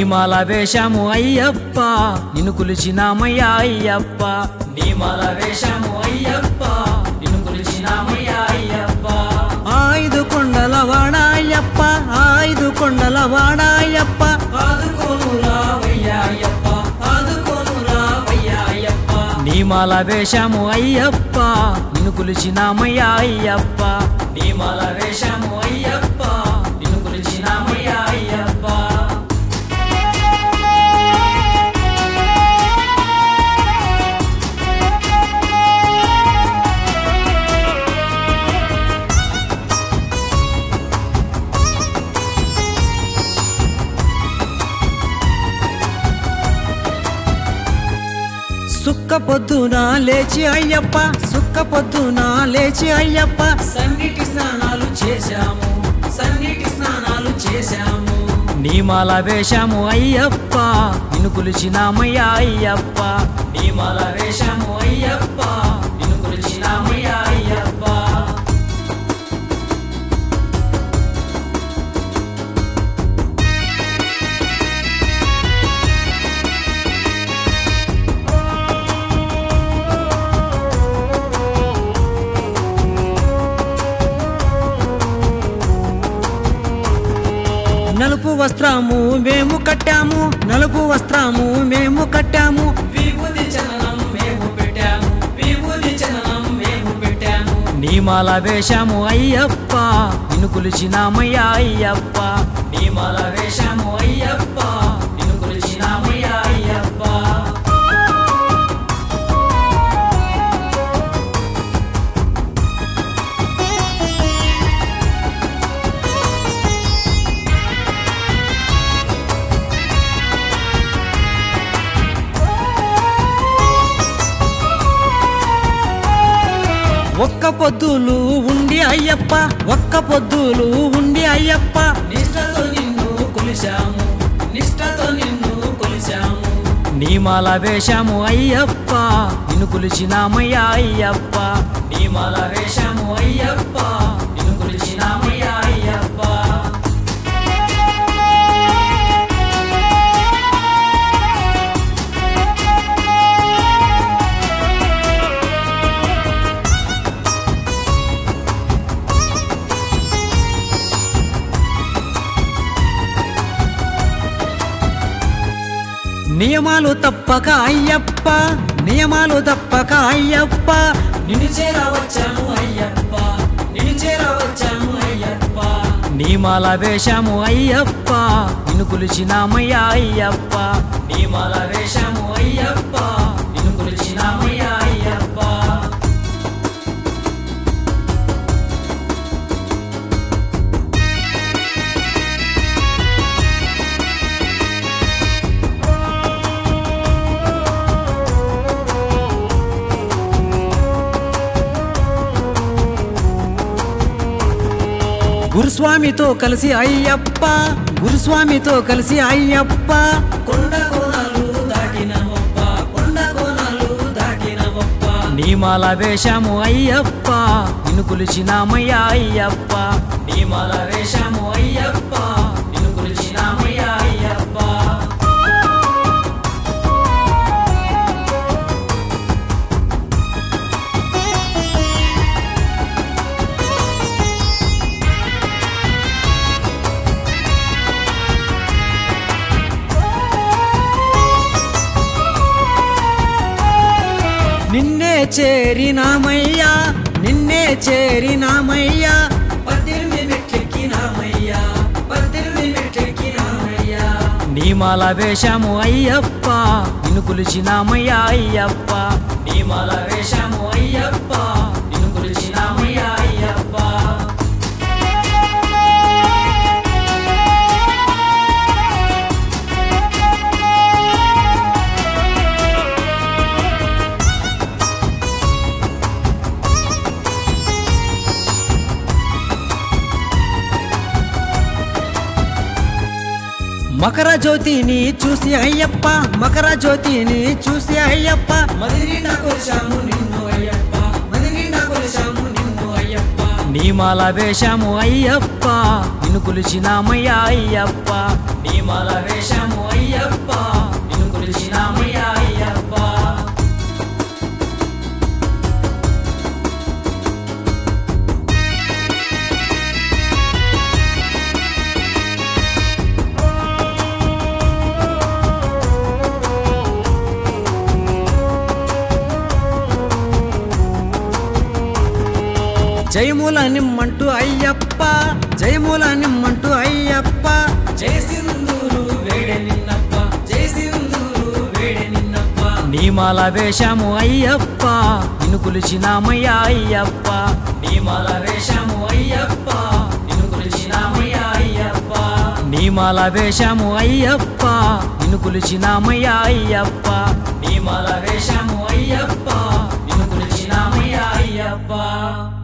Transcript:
నీమాల వేషము అయ్యప్ప నిన్ను కొలిచినామయ్యా అయ్యప్ప నీమాల వేషము అయ్యప్ప నిన్ను కొలిచినామయ్యా అయ్యప్ప ఐదు కొండల వాడాయప్ప ఐదు కొండల వాడాయప్ప ఆదుకోను రావయ్యా అయ్యప్ప ఆదుకోను రావయ్యా అయ్యప్ప నీమాల వేషము అయ్యప్ప నిన్ను కొలిచినామయ్యా అయ్యప్ప నీమాల వేషము అయ్యప్ప నిన్ను కొలిచినామయ్యా అయ్యప్ప సుక్క పొద్దున లేచి అయ్యప్ప సుక్క పొద్దున లేచి అయ్యప్ప సన్నిటి స్నానాలు చేశాము సన్నిటి స్నానాలు చేశాము నీమాల వేషము అయ్యప్ప నిన్ను కొలిచినామయ్యా అయ్యప్ప నీమాల వేషము అయ్యప్ప నిన్ను కొలిచినామయ్యా అయ్యప్ప నలుపు వస్త్రము మేము కట్టాము నలుపు వస్త్రము మేము కట్టాము విభూది చలనం మేము పెట్టాము విభూది చలనం మేము పెట్టాము నీమాల వేషము అయ్యప్ప నిన్ను కొలిచినామయ్యా అయ్యప్ప నీమాల వేషము అయ్యప్ప నిన్ను కొలిచినామయ్యా అయ్యప్ప ఒక్క పొద్దులు ఉండి అయ్యప్ప ఒక్క పొద్దులు ఉండి అయ్యప్ప నిష్టతో నిన్ను కొలిచాము నిష్టతో నిన్ను కొలిచాము నీమాల వేషము అయ్యప్ప నిన్ను కొలిచినామయ్యా అయ్యప్ప నీమాల వేషము అయ్యప్ప నిన్ను కొలిచినామయ్యా అయ్యప్ప నియమాలు తప్పక అయ్యప్ప నియమాలు తప్పక అయ్యప్ప నిన్ను చేరవచ్చాము అయ్యప్ప నిన్ను చేరవచ్చాము అయ్యప్ప నీమాల వేషము అయ్యప్ప నిన్ను కొలిచినామయ్యా అయ్యప్ప నీమాల వేషము అయ్యప్ప నిన్ను కొలిచినామయ్యా అయ్యప్ప గురుస్వామితో కలిసి అయ్యప్ప గురుస్వామితో కలిసి అయ్యప్ప కొండ కోణాలు దాటినవప్ప కొండ కోణాలు దాటినవప్ప నీమాల వేషము అయ్యప్ప నిన్ను కొలిచినామయ్యా అయ్యప్ప నీమాల వేషము అయ్యప్ప నిన్ను కొలిచినామయ్యా అయ్యప్ప నిన్నే చేరినామయ్యా నిన్నే చేరినామయ్యా పద్దెనిమిది మెట్లెక్కినామయ్యా పద్దెనిమిది మెట్లెక్కినామయ్యా నీమాల వేషము అయ్యప్ప నిన్ను కొలిచినామయ్యా అయ్యప్ప నీమాల వేషము అయ్యప్ప నిన్ను కొలిచినామయ్యా అయ్యప్ప మకర జ్యోతిని చూసి అయ్యప్ప మకర జ్యోతిని చూసి అయ్యప్ప మది నిండా కొలిచాము నిన్ను అయ్యప్ప మది నిండా కొలిచాము నిన్ను అయ్యప్ప నీమాల వేషము అయ్యప్ప నిన్ను కొలిచినామయ్యా అయ్యప్ప నీమాల వేషము అయ్యప్ప నిన్ను కొలిచినామయ్యా అయ్యప్ప జయముల నిమ్మంటూ అయ్యప్ప జయముల నిమ్మంటూ అయ్యప్ప జయ సింధూరు వేడే నిన్నప్ప జయ సింధూరు వేడే నిన్నప్ప నీమాల వేషము అయ్యప్ప నిన్ను కొలిచినామయ్యా అయ్యప్ప నీమాల వేషము అయ్యప్ప నిన్ను కొలిచినామయ్యా అయ్యప్ప నీమాల వేషము అయ్యప్ప నిన్ను కొలిచినామయ్యా అయ్యప్ప నీమాల వేషము అయ్యప్ప నిన్ను కొలిచినామయ్యా అయ్యప్ప